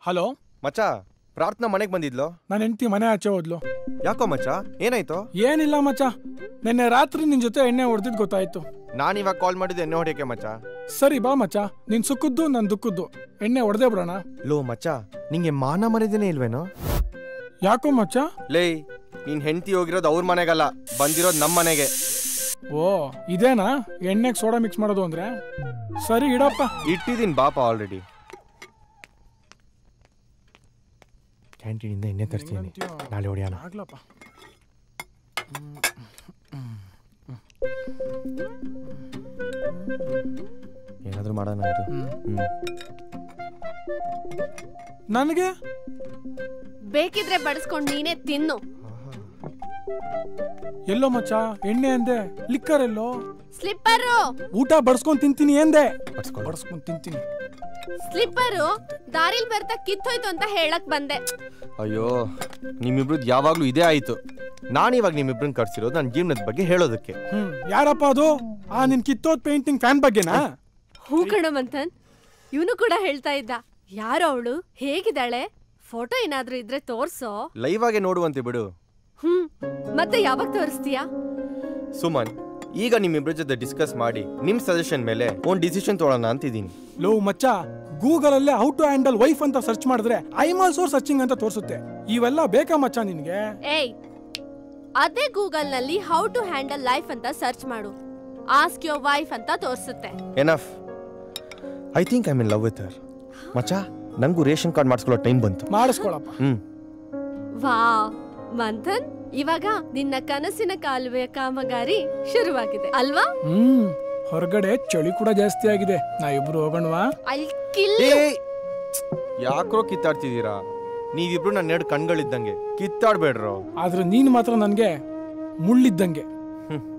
Hello ಮಚ್ಚ ಪ್ರಾರ್ಥನಾ ಮನೆಗೆ ಬಂದಿದ್ಲು ನನ್ನ ಹೆಂಡತಿ ಮನೆ ಆಚೆ ಹೋದ್ಲು ಯಾಕೋ ಮಚ್ಚ ಏನಾಯ್ತು ಏನಿಲ್ಲ ಮಚ್ಚ ನಿನ್ನೆ ರಾತ್ರಿ ನಿನ್ ಜೊತೆ ಎಣ್ಣೆ ಹೊಡೆದಿದ್ ಗೊತ್ತಾಯ್ತು ನಾನು ಇವಾಗ ಕಾಲ್ ಮಾಡಿದ್ದು ಎಣ್ಣೆ ಹೊಡೆಯಕ್ಕೆ ಮಚ್ಚ ಸರಿ ಬಾ ಮಚ್ಚ ನಿನ್ ಸುಕ್ಕದ್ದು ನನ್ ದುಃಖದ್ದು ಎಣ್ಣೆ ಹೊಡೆದೇ ಬಿಡೋಣ ಲೋ ಮಚ್ಚ ನಿಂಗೆ ಮಾನ ಮರಿದೇನೆ ಇಲ್ವೇನೋ ಯಾಕೋ ಮಚ್ಚ ಲೇ ನೀನ್ ಹೆಂಡತಿ ಹೋಗಿರೋದು ಅವ್ರ ಮನೆಗಲ್ಲ ಬಂದಿರೋದು ನಮ್ಮ ಮನೆಗೆ ಓ ಇದೇನಾ ಎಣ್ಣೆಗೆ ಸೋಡಾ ಮಿಕ್ಸ್ ಮಾಡೋದು ಅಂದ್ರೆ ಸರಿ ಇಡಪ್ಪ ಇಟ್ಟಿದ್ದೀನಿ ಬಾಪ ಆಲ್ರೆಡಿ ಕ್ಯಾಂಟೀನಿಂದ ಎಣ್ಣೆ ತರ್ತೀನಿ ನಾಳೆ ಹೊಡೆಯೋಣ ಆಗ್ಲಪ್ಪ ಏನಾದರೂ ಮಾಡೋಣ ಇದು ಹ್ಞೂ ನನಗೆ ಬೇಕಿದ್ರೆ ಬಡಿಸ್ಕೊಂಡು ನೀನೇ ತಿನ್ನು ಎಲ್ಲೋ ಮಚ್ಚ ಎಣ್ಣೆ ಅಂದೆ ಲಿಕ್ಕರ್ ಎಲ್ಲೋ ಸ್ಲಿಪ್ಪರು ಊಟ ಬಡ್ಸ್ಕೊಂಡ್ ತಿಂತೀನಿ ಎಂದೆ ಬಡ್ಸ್ಕೊಳ್ಳು. ಬಡ್ಸ್ಕೊಂಡ್ ತಿಂತೀನಿ ಸ್ಲಿಪ್ಪರು ದಾರಿಲ್ ಬರ್ತಾ ಕಿತ್ತೋಯ್ತು ಅಂತ ಹೇಳಕ್ ಬಂದೆ ಅಯ್ಯೋ ನಿಮ್ಮಿಬ್ರದ್ದು ಯಾವಾಗಲೂ ಇದೇ ಆಯಿತು ನಾನು ಇವಾಗ ನಿಮ್ಮಿಬ್ರನ್ನ ಕರ್ಸಿರೋದು ನನ್ನ ಜೀವನದ ಬಗ್ಗೆ ಹೇಳೋದಕ್ಕೆ ಹ್ಮ್ ಯಾರಪ್ಪ ಅದು ಆ ನಿನ್ ಕಿತ್ತೋದ್ ಪೇಂಟಿಂಗ್ ಫ್ಯಾನ್ ಬಗ್ಗೆನಾ ಹೂ ಕಣ ಮಂಥನ್ ಇವನು ಕೂಡ ಹೇಳ್ತಾ ಇದ್ದ ಯಾರು ಅವಳು ಹೇಗಿದ್ದಾಳೆ ಫೋಟೋ ಏನಾದ್ರೂ ಇದ್ರೆ ತೋರ್ಸೋ ಲೈವ್ ಆಗೇ ನೋಡುವಂತೆ ಬಿಡು ಹ್ಮ್ ಮತ್ತೆ ಯಾವಾಗ ತೋರಿಸ್ತೀಯಾ ಸುಮನ್ ಈಗ ನಿಮ್ಮಿಬ್ರ ಜೊತೆ ಡಿಸ್ಕಸ್ ಮಾಡಿ ನಿಮ್ ಸಜೆಷನ್ ಮೇಲೆ ಒಂದು ಡಿಸಿಷನ್ ತೊಗೊಳ್ಳೋಣ ಅಂತಿದ್ದೀನಿ ಲೋ ಮಚ್ಚ ಗೂಗಲ್ ಅಲ್ಲೇ ಹೌ ಟು ಹ್ಯಾಂಡಲ್ ವೈಫ್ ಅಂತ ಸರ್ಚ್ ಮಾಡಿದ್ರೆ ಐಮ್ ಆಲ್ಸೋ ಸರ್ಚಿಂಗ್ ಅಂತ ತೋರಿಸುತ್ತೆ ಇವೆಲ್ಲ ಬೇಕಾ ಮಚ್ಚ ನಿನ್ಗೆ ಏಯ್ ಅದೇ ಗೂಗಲ್ ನಲ್ಲಿ ಹೌ ಟು ಹ್ಯಾಂಡಲ್ ಲೈಫ್ ಅಂತ ಸರ್ಚ್ ಮಾಡು ಆಸ್ಕ್ ಯೋರ್ ವೈಫ್ ಅಂತ ತೋರಿಸುತ್ತೆ enough I think I mean love with her ಮಚ್ಚ ನಂಗೂ ರೇಷನ್ ಕಾರ್ಡ್ ಮಾಡಿಸ್ಕೊಳ್ಳೋ ಟೈಮ್ ಬಂತು ಮಾಡಿಸ್ಕೊಳಪ್ಪ ಹ್ಮ್ ವಾ ಮಂಥನ್ ಇವಾಗ ನಿನ್ನ ಕನಸಿನ ಕಾಲುವೆಯ ಕಾಮಗಾರಿ ಶುರುವಾಗಿದೆ ಅಲ್ವಾ ಹ್ಮ್ ಹೊರಗಡೆ ಚಳಿ ಕೂಡ ಜಾಸ್ತಿ ಆಗಿದೆ ನಾವಿಬ್ರು ಹೋಗೋಣವಾ ಅಲ್ಲಿ ಕಿಲ್ ಏ ಯಾಕ್ರೋ ಕಿತ್ತಾಡ್ತಿದ್ದೀರಾ ನೀವಿಬ್ರು ನನ್ನ ಎರಡು ಕಣ್ಗಳಿದ್ದಂಗೆ ಕಿತ್ತಾಡ್ಬೇಡ್ರೋ ಆದ್ರೆ ನೀನ್ ಮಾತ್ರ ನನ್ಗೆ ಮುಳ್ಳಿದ್ದಂಗೆ ಹ್ಮ್